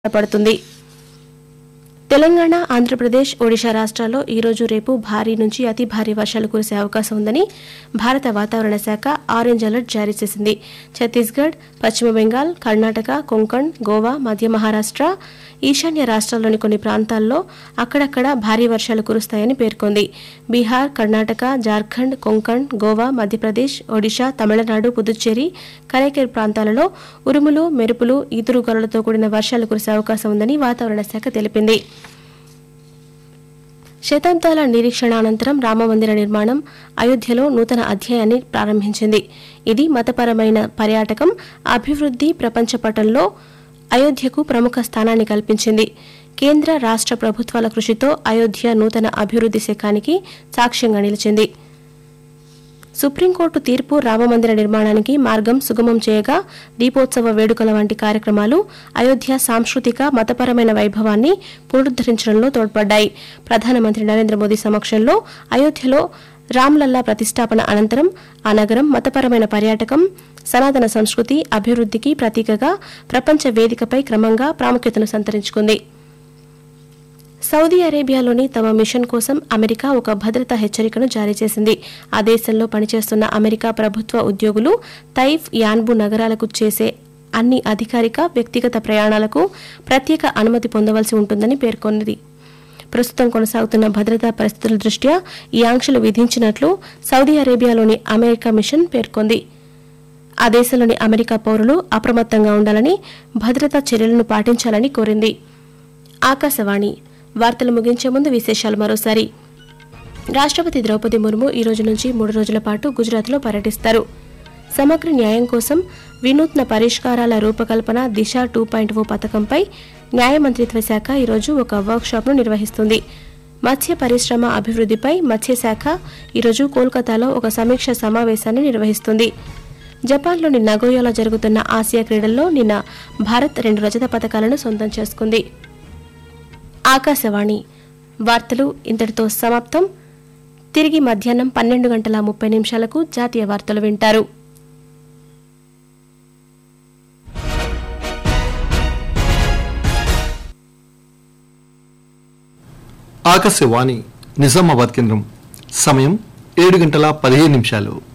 పడుతుంది తెలంగాణ ఆంధ్రప్రదేశ్ ఒడిశా రాష్ట్రాల్లో ఈ రోజు రేపు భారీ నుంచి అతి భారీ వర్షాలు కురిసే అవకాశం ఉందని భారత వాతావరణ శాఖ ఆరెంజ్ అలర్ట్ జారీ చేసింది ఛత్తీస్గఢ్ పశ్చిమ బెంగాల్ కర్ణాటక కొంకణ్ గోవా మధ్య మహారాష్ట్ర ఈశాన్య రాష్ట్రాల్లోని కొన్ని ప్రాంతాల్లో అక్కడక్కడ భారీ వర్షాలు కురుస్తాయని పేర్కొంది బీహార్ కర్ణాటక జార్ఖండ్ కొంకణ్ గోవా మధ్యప్రదేశ్ ఒడిశా తమిళనాడు పుదుచ్చేరి కరైకేర్ ప్రాంతాలలో ఉరుములు మెరుపులు ఈదురుగాలులతో కూడిన వర్షాలు కురిసే అవకాశం ఉందని వాతావరణ శాఖ తెలిపింది శతాబ్దాల నిరీక్షణ అనంతరం రామమందిర నిర్మాణం అయోధ్యలో నూతన అధ్యాయాన్ని ప్రారంభించింది ఇది మతపరమైన పర్యాటకం అభివృద్ధి ప్రపంచ పటంలో అయోధ్యకు ప్రముఖ స్థానాన్ని కల్పించింది కేంద్ర రాష్ట్ర ప్రభుత్వాల కృషితో అయోధ్య నూతన అభివృద్ధి శకానికి సాక్ష్యంగా నిలిచింది సుప్రీంకోర్టు తీర్పు రామమందిర నిర్మాణానికి మార్గం సుగమం చేయగా దీపోత్సవ వేడుకల వంటి కార్యక్రమాలు అయోధ్య సాంస్కృతిక మతపరమైన వైభవాన్ని పునరుద్దరించడంలో తోడ్పడ్డాయి ప్రధానమంత్రి నరేంద్ర మోదీ సమక్షంలో అయోధ్యలో రామ్లల్లా ప్రతిష్టాపన అనంతరం ఆ నగరం మతపరమైన పర్యాటకం సనాతన సంస్కృతి అభివృద్ధికి ప్రతీకగా ప్రపంచ వేదికపై క్రమంగా ప్రాముఖ్యతను సంతరించుకుంది సౌదీ అరేబియాలోని తమ మిషన్ కోసం అమెరికా ఒక భద్రతా హెచ్చరికను జారీ చేసింది ఆ దేశంలో పనిచేస్తున్న అమెరికా ప్రభుత్వ ఉద్యోగులు తైఫ్ యాన్బు నగరాలకు చేసే అన్ని అధికారిక వ్యక్తిగత ప్రయాణాలకు ప్రత్యేక అనుమతి పొందవలసి ఉంటుందని పేర్కొన్నది ప్రస్తుతం కొనసాగుతున్న భద్రతా పరిస్థితుల దృష్ట్యా ఈ ఆంక్షలు విధించినట్లు సౌదీ అరేబియాలోని అమెరికా మిషన్ పేర్కొంది ఆ దేశంలోని అమెరికా పౌరులు అప్రమత్తంగా ఉండాలని భద్రతా చర్యలను పాటించాలని కోరింది ఆకాశవాణి వార్తలు ముగించే ముందు విశేషాలు మరోసారి రాష్ట్రపతి ద్రౌపది ముర్ము ఈ రోజు నుంచి మూడు రోజుల పాటు గుజరాత్లో పర్యటిస్తారు సమగ్ర న్యాయం కోసం వినూత్న పరిష్కారాల రూపకల్పన దిశ టూ పాయింట్ ఓ పథకంపై న్యాయ మంత్రిత్వ శాఖ ఈరోజు ఒక వర్క్షాప్ను నిర్వహిస్తుంది మత్స్య పరిశ్రమ అభివృద్ధిపై మత్స్యశాఖ ఈరోజు కోల్కతాలో ఒక సమీక్ష సమావేశాన్ని నిర్వహిస్తుంది జపాన్లోని నగోయోలో జరుగుతున్న ఆసియా క్రీడల్లో నిన్న భారత్ రెండు రజత పథకాలను సొంతం చేసుకుంది ఆకాశవాణి వార్తలు ఇంతటితో సమాప్తం తిరిగి మధ్యాహ్నం పన్నెండు గంటల ముప్పై నిమిషాలకు జాతీయ వార్తలు వింటారు ఆకాశవాణి నిజామాబాద్ కేంద్రం సమయం ఏడు గంటల పదిహేను నిమిషాలు